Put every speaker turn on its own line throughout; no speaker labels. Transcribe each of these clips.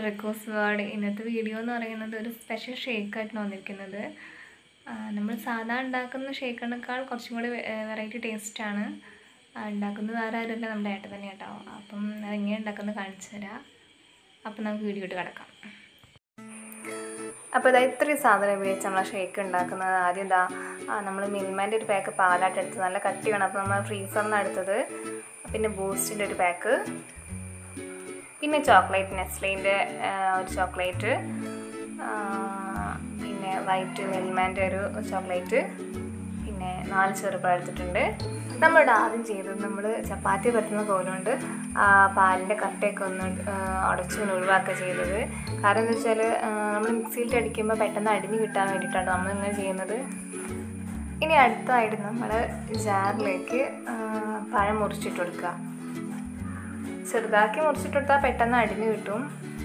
request word ഇന്നത്തെ video എന്ന് പറയുന്നത് ഒരു സ്പെഷ്യൽ ഷേക്കായിട്ടാണ് വന്നിരിക്കുന്നത് നമ്മൾ സാധാ ഉണ്ടാക്കുന്ന ഷേക്കിനേക്കാൾ കുറച്ചും കൂടി വെറൈറ്റി ടേസ്റ്റാണ് ഉണ്ടാക്കുന്നത് വേറെ ആരുമില്ല നമ്മുടെ ഏട്ടൻ തന്നെ കേട്ടോ അപ്പം അതെങ്ങനെ ഉണ്ടാക്കുന്നത് കാണിച്ചു തരാം അപ്പം നമുക്ക് വീഡിയോ ഇട്ട് കിടക്കാം അപ്പോൾ ഇതാ ഇത്രയും സാധനം ഉപയോഗിച്ച് നമ്മൾ ഷേക്ക് ഉണ്ടാക്കുന്നത് ആദ്യം ഇതാ നമ്മൾ മിൽമേൻ്റെ ഒരു പാക്ക് പാലായിട്ട് എടുത്തത് നല്ല കട്ടി വേണം അപ്പോൾ നമ്മൾ ഫ്രീസറിൽ നിന്ന് എടുത്തത് പിന്നെ ബൂസ്റ്റിൻ്റെ ഒരു പാക്ക് പിന്നെ ചോക്ലേറ്റ് നെസ്ലീൻ്റെ ഒരു ചോക്ലേറ്റ് പിന്നെ വൈറ്റ് മിൽമാൻ്റെ ഒരു ചോക്ലേറ്റ് പിന്നെ നാല് ചെറുപ്പഴം എടുത്തിട്ടുണ്ട് നമ്മളിവിടെ ആദ്യം ചെയ്തത് നമ്മൾ ചപ്പാത്തി പറ്റുന്ന കോലുകൊണ്ട് ആ പാലിൻ്റെ കട്ടയൊക്കെ ഒന്ന് ഉടച്ചു ഒഴിവാക്കുക ചെയ്തത് കാരണം എന്താ വെച്ചാൽ നമ്മൾ മിക്സിയിലിട്ട് അടിക്കുമ്പോൾ പെട്ടെന്ന് അടിഞ്ഞ് കിട്ടാൻ വേണ്ടിയിട്ടാണ് നമ്മൾ ഇങ്ങനെ ചെയ്യുന്നത് ഇനി അടുത്തായിട്ട് നമ്മൾ ജാറിലേക്ക് പഴം മുറിച്ചിട്ട് കൊടുക്കുക ചെറുതാക്കി മുറിച്ചിട്ട് കൊടുത്താൽ പെട്ടെന്ന് അടിഞ്ഞ് കിട്ടും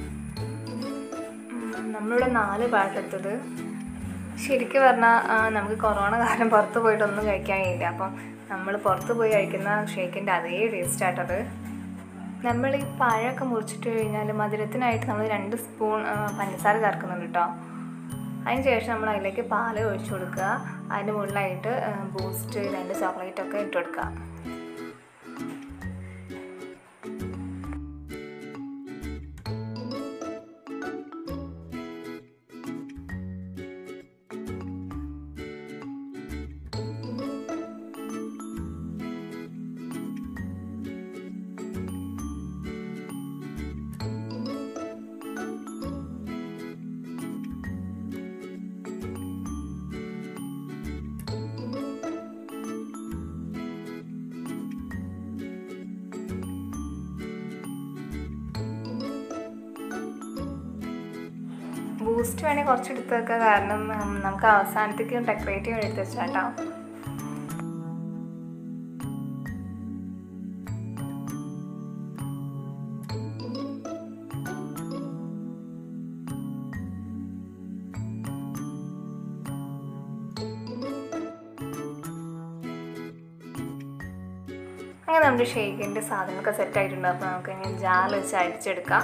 നമ്മളിവിടെ നാല് പാട്ടെടുത്തത് ശരിക്കും പറഞ്ഞാൽ നമുക്ക് കൊറോണ കാലം പുറത്ത് പോയിട്ടൊന്നും കഴിക്കാൻ കഴിയില്ല അപ്പം നമ്മൾ പുറത്ത് പോയി കഴിക്കുന്ന ഷേക്കിൻ്റെ അതേ ടേസ്റ്റ് ആട്ടത് നമ്മൾ ഈ പഴമൊക്കെ മുറിച്ചിട്ട് കഴിഞ്ഞാൽ മധുരത്തിനായിട്ട് നമ്മൾ രണ്ട് സ്പൂൺ പഞ്ചസാര ചേർക്കുന്നുണ്ട് കേട്ടോ അതിന് ശേഷം നമ്മൾ അതിലേക്ക് പാല് ഒഴിച്ചു കൊടുക്കുക അതിൻ്റെ മുകളിലായിട്ട് ബൂസ്റ്റ് രണ്ട് ചോക്ലേറ്റ് ഒക്കെ ഇട്ട് കൊടുക്കുക ബൂസ്റ്റ് വേണേൽ കുറച്ച് എടുത്ത് വെക്കുക കാരണം നമുക്ക് അവസാനത്തേക്ക് ഡെക്കറേറ്റ് ചെയ്യാൻ എടുത്ത് വെച്ചാട്ടോ അങ്ങനെ നമ്മുടെ ഷേക്കിൻ്റെ സാധനമൊക്കെ സെറ്റ് ആയിട്ടുണ്ട് അപ്പോൾ നമുക്ക് ഇനി ജാറിൽ വെച്ച് അടിച്ചെടുക്കാം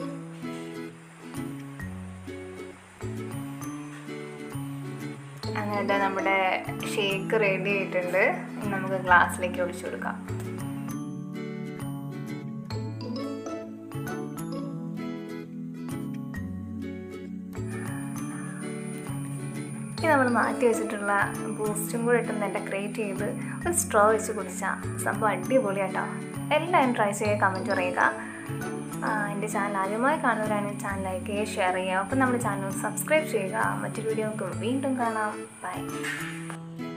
അങ്ങനെ നമ്മുടെ ഷേക്ക് റെഡി ആയിട്ടുണ്ട് നമുക്ക് ഗ്ലാസ്സിലേക്ക് ഒഴിച്ചു കൊടുക്കാം ഇനി നമ്മൾ മാറ്റി വെച്ചിട്ടുള്ള ബൂസ്റ്റും കൂടെ ഇട്ടൊന്ന് ഡെക്കറേറ്റ് ചെയ്ത് ഒരു സ്ട്രോ വെച്ച് കുടിച്ചാൽ സംഭവം അടിപൊളിയാട്ടോ എല്ലാവരും ട്രൈ ചെയ്യുക കമൻറ്റ് പറയുക എൻ്റെ ചാനൽ ആദ്യമായി കാണുന്നവരാണ് ചാനൽ ലൈക്ക് ചെയ്യുക ഷെയർ ചെയ്യുക അപ്പം നമ്മുടെ ചാനൽ സബ്സ്ക്രൈബ് ചെയ്യുക മറ്റൊരു വീഡിയോ നമുക്ക് വീണ്ടും കാണാം ബൈ